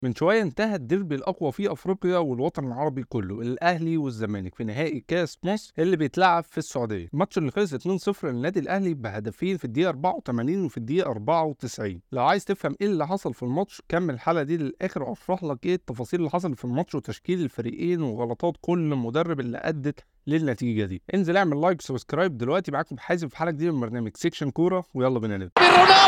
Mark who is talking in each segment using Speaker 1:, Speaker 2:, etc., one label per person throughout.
Speaker 1: من شويه انتهى الديربي الاقوى في افريقيا والوطن العربي كله الاهلي والزمالك في نهائي كاس مصر اللي بيتلعب في السعوديه الماتش اللي خلص 2-0 للنادي الاهلي بهدفين في الدقيقه 84 وفي الدقيقه 94 لو عايز تفهم ايه اللي حصل في الماتش كمل الحلقه دي للاخر واشرح لك ايه التفاصيل اللي حصلت في الماتش وتشكيل الفريقين وغلطات كل مدرب اللي ادت للنتيجه دي انزل اعمل لايك وسبسكرايب دلوقتي معاكم حازم في حلقه جديده من برنامج سيكشن كوره ويلا بينا نبدا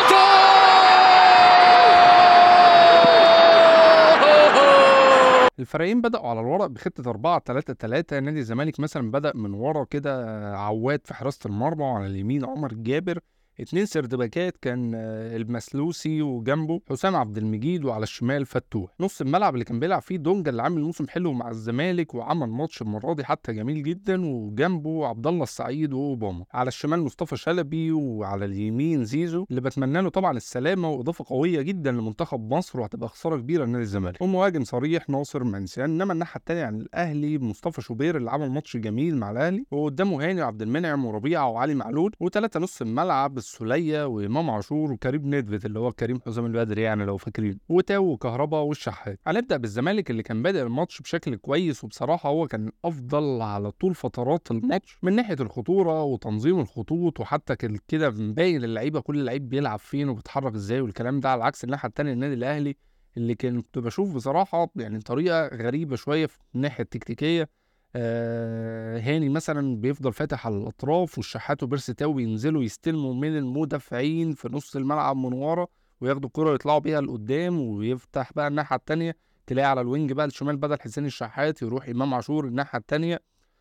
Speaker 1: الفريقين بدأوا على الورق بخطة 4 3 3 نادي الزمالك مثلا بدأ من ورا كده عواد في حراسة المرمى وعلى اليمين عمر جابر اتنين سردباكات كان آه، المسلوسي وجنبه حسام عبد المجيد وعلى الشمال فتوح نص الملعب اللي كان بيلعب فيه دونجا اللي عامل موسم حلو مع الزمالك وعمل ماتش المره دي حتى جميل جدا وجنبه عبد الله السعيد واوباما على الشمال مصطفى شلبي وعلى اليمين زيزو اللي بتمنى له طبعا السلامه واضافه قويه جدا لمنتخب مصر وهتبقى خساره كبيره لنادي الزمالك ومهاجم صريح ناصر منسي انما الناحيه الثانيه عن الاهلي مصطفى شوبير اللي عمل ماتش جميل مع الاهلي وقدامه هاني وعبد المنعم وربيعه وعلي معلول وثلاثه نص الملعب السوليه وامام عاشور وكريم نيدفيد اللي هو كريم حسام البدري يعني لو فاكرين وتاو وكهربا والشحات هنبدا بالزمالك اللي كان بادئ الماتش بشكل كويس وبصراحه هو كان افضل على طول فترات الماتش من ناحيه الخطوره وتنظيم الخطوط وحتى كان كده مبين اللعيبه كل لعيب بيلعب فين وبيتحرك ازاي والكلام ده على عكس الناحيه الثانيه النادي الاهلي اللي كنت بشوف بصراحه يعني طريقه غريبه شويه في الناحيه التكتيكيه آه هاني مثلا بيفضل فاتح على الاطراف والشحات وبيرسي تاو بينزلوا يستلموا من المدافعين في نص الملعب من ورا وياخدوا الكرة يطلعوا بيها لقدام ويفتح بقى الناحية التانية تلاقي على الوينج بقى الشمال بدل حسين الشحات يروح إمام عاشور الناحية التانية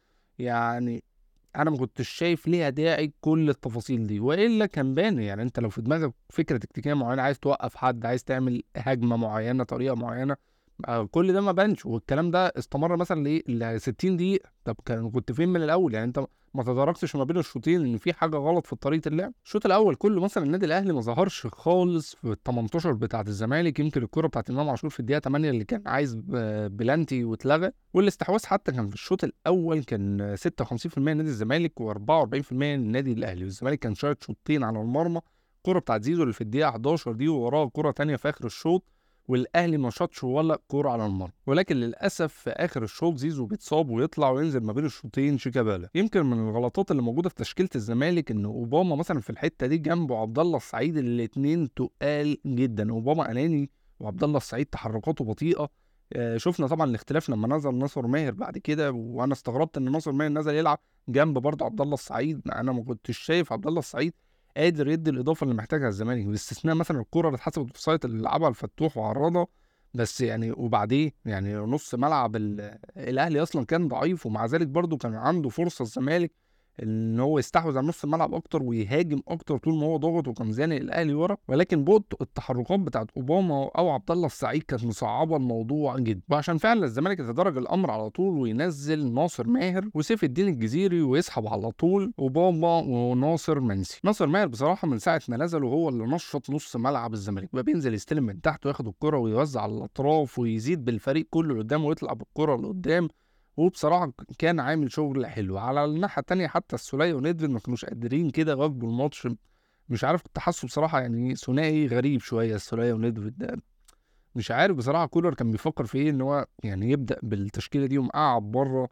Speaker 1: يعني أنا ما كنتش شايف ليها داعي كل التفاصيل دي وإلا كان بان يعني أنت لو في دماغك فكرة تكتيكية معينة عايز توقف حد عايز تعمل هجمة معينة طريقة معينة آه، كل ده ما بانش والكلام ده استمر مثلا لايه ل 60 دقيقه طب كان كنت فين من الاول يعني انت ما تدركتش ما بين الشوطين ان في حاجه غلط في طريقه اللعب الشوط الاول كله مثلا النادي الاهلي ما ظهرش خالص في ال 18 بتاعه الزمالك يمكن الكره بتاعه امام عاشور في الدقيقه 8 اللي كان عايز بلانتي واتلغى والاستحواذ حتى كان في الشوط الاول كان 56% نادي الزمالك و44% النادي الاهلي والزمالك كان شايط شوطين على المرمى الكره بتاعه زيزو اللي في الدقيقه 11 دي ووراه كره ثانيه في اخر الشوط والاهلي ما شاطش ولا كوره على المرمى ولكن للاسف في اخر الشوط زيزو بيتصاب ويطلع وينزل ما بين الشوطين شيكابالا يمكن من الغلطات اللي موجوده في تشكيله الزمالك ان اوباما مثلا في الحته دي جنبه عبد الله السعيد الاثنين تقال جدا اوباما اناني وعبد الله السعيد تحركاته بطيئه آه، شفنا طبعا الاختلاف لما نزل ناصر ماهر بعد كده وانا استغربت ان ناصر ماهر نزل يلعب جنب برضه عبد الله السعيد انا ما كنتش شايف عبد الله السعيد قادر يدي الاضافه اللي محتاجها الزمالك باستثناء مثلا الكره اللي اتحسبت في سايت اللي لعبها الفتوح وعرضها بس يعني وبعدين يعني نص ملعب الاهلي اصلا كان ضعيف ومع ذلك برضه كان عنده فرصه الزمالك ان هو يستحوذ على نص الملعب اكتر ويهاجم اكتر طول ما هو ضاغط وكان زانق الاهلي ورا ولكن بطء التحركات بتاعت اوباما او عبد الله السعيد كانت مصعبه الموضوع جدا وعشان فعلا الزمالك يتدرج الامر على طول وينزل ناصر ماهر وسيف الدين الجزيري ويسحب على طول اوباما وناصر منسي ناصر ماهر بصراحه من ساعه ما نزل وهو اللي نشط نص ملعب الزمالك بقى بينزل يستلم من تحت وياخد الكره ويوزع على الاطراف ويزيد بالفريق كله اللي قدامه ويطلع بالكره لقدام وبصراحه كان عامل شغل حلو على الناحيه التانية حتى السوليه وندفيد ما كانوش قادرين كده يواجهوا الماتش مش عارف كنت حاسه بصراحه يعني ثنائي غريب شويه السوليه وندفيد ده مش عارف بصراحه كولر كان بيفكر في ايه ان هو يعني يبدا بالتشكيله دي ومقعد بره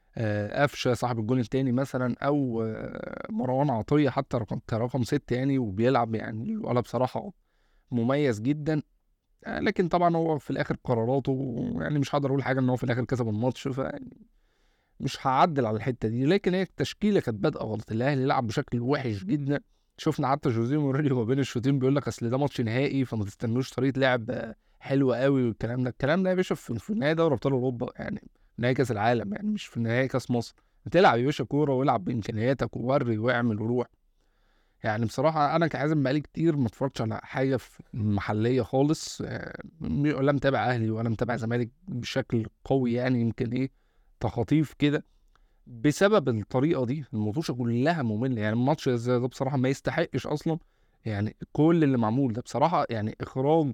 Speaker 1: آه قفشه صاحب الجون التاني مثلا او آه مروان عطيه حتى رقم كرقم ست يعني وبيلعب يعني الولد بصراحه مميز جدا آه، لكن طبعا هو في الاخر قراراته يعني مش هقدر اقول حاجه ان هو في الاخر كسب الماتش ف مش هعدل على الحته دي لكن هي التشكيله كانت بادئه غلط الاهلي لعب بشكل وحش جدا شفنا حتى جوزيه مورينيو ما بين الشوطين بيقول لك اصل ده ماتش نهائي فما تستنوش طريقه لعب حلوه قوي والكلام ده الكلام ده يا باشا في نهائي دوري ابطال اوروبا يعني نهائي كاس العالم يعني مش في نهائي كاس مصر تلعب يا باشا كوره والعب بامكانياتك ووري واعمل وروح يعني بصراحة أنا كحازم بقالي كتير ما اتفرجتش على حاجة في محلية خالص آه، لا متابع أهلي ولا متابع زمالك بشكل قوي يعني يمكن إيه تخاطيف كده بسبب الطريقة دي المطوشة كلها مملة يعني الماتش زي ده بصراحة ما يستحقش أصلا يعني كل اللي معمول ده بصراحة يعني إخراج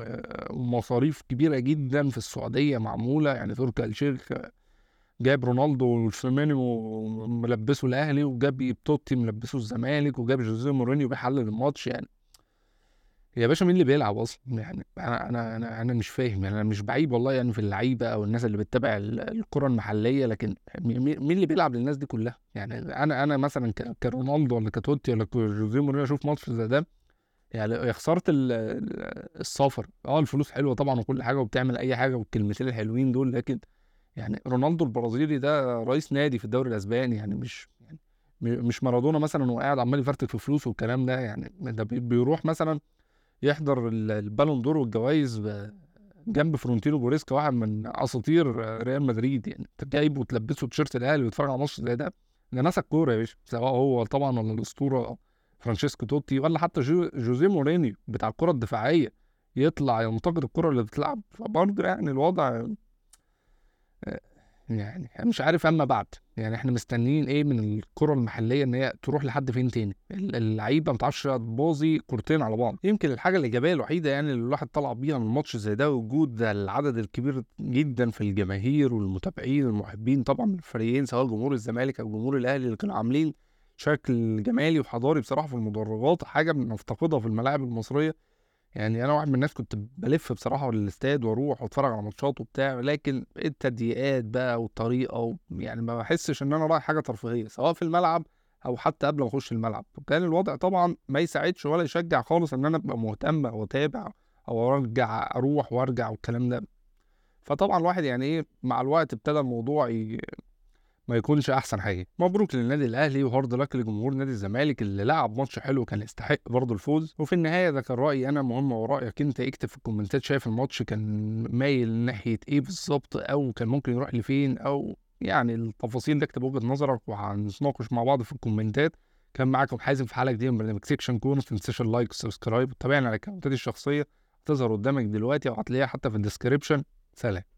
Speaker 1: ومصاريف كبيرة جدا في السعودية معمولة يعني تركي آل الشيخ جاب رونالدو وفيرمينيو ملبسه الاهلي وجاب توتي ملبسه الزمالك وجاب جوزيه مورينيو بيحلل الماتش يعني يا باشا مين اللي بيلعب اصلا يعني انا انا انا انا مش فاهم يعني انا مش بعيب والله يعني في اللعيبه او الناس اللي بتتابع ال- الكره المحليه لكن مي- مي- مين اللي بيلعب للناس دي كلها يعني انا انا مثلا ك- كرونالدو ولا كتوتي ولا كجوزيه مورينيو اشوف ماتش زي ده يعني يا خساره ال- ال- السفر اه الفلوس حلوه طبعا وكل حاجه وبتعمل اي حاجه والكلمتين الحلوين دول لكن يعني رونالدو البرازيلي ده رئيس نادي في الدوري الاسباني يعني مش يعني م- مش مارادونا مثلا وقاعد عمال يفرتك في فلوس والكلام ده يعني ده بي- بيروح مثلا يحضر ال- البالون دور والجوائز ب- جنب فرونتينو بوريسكا واحد من اساطير ريال مدريد يعني انت جايبه وتلبسه تيشيرت الاهلي ويتفرج على ماتش زي ده ده ناس الكوره يا باشا سواء هو طبعا ولا الاسطوره فرانشيسكو توتي ولا حتى جو جوزيه مورينيو بتاع الكره الدفاعيه يطلع ينتقد الكره اللي بتلعب فبرضه يعني الوضع يعني أنا مش عارف اما بعد يعني احنا مستنيين ايه من الكره المحليه ان هي تروح لحد فين تاني ال- اللعيبه ما بتعرفش تبوظي كورتين على بعض يمكن الحاجه الايجابيه الوحيده يعني اللي الواحد طلع بيها من ماتش زي ده وجود العدد الكبير جدا في الجماهير والمتابعين والمحبين طبعا من الفريقين سواء جمهور الزمالك او جمهور الاهلي اللي كانوا عاملين شكل جمالي وحضاري بصراحه في المدرجات حاجه بنفتقدها في الملاعب المصريه يعني انا واحد من الناس كنت بلف بصراحه الاستاد واروح واتفرج على ماتشات وبتاع لكن التضييقات بقى والطريقه و... يعني ما بحسش ان انا رايح حاجه ترفيهيه سواء في الملعب او حتى قبل ما اخش الملعب وكان الوضع طبعا ما يساعدش ولا يشجع خالص ان انا ابقى مهتم او اتابع او ارجع اروح وارجع والكلام ده فطبعا الواحد يعني ايه مع الوقت ابتدى الموضوع ي... ما يكونش احسن حاجه مبروك للنادي الاهلي وهارد لك لجمهور نادي الزمالك اللي لعب ماتش حلو كان يستحق برضه الفوز وفي النهايه ده كان رايي انا مهم ورايك انت اكتب في الكومنتات شايف الماتش كان مايل ناحيه ايه بالظبط او كان ممكن يروح لفين او يعني التفاصيل ده اكتب وجهه نظرك وهنتناقش مع بعض في الكومنتات كان معاكم حازم في حلقه جديده من برنامج سيكشن كورن ما تنساش اللايك والسبسكرايب وتابعنا على اكونتاتي الشخصيه هتظهر قدامك دلوقتي او هتلاقيها حتى في الديسكربشن سلام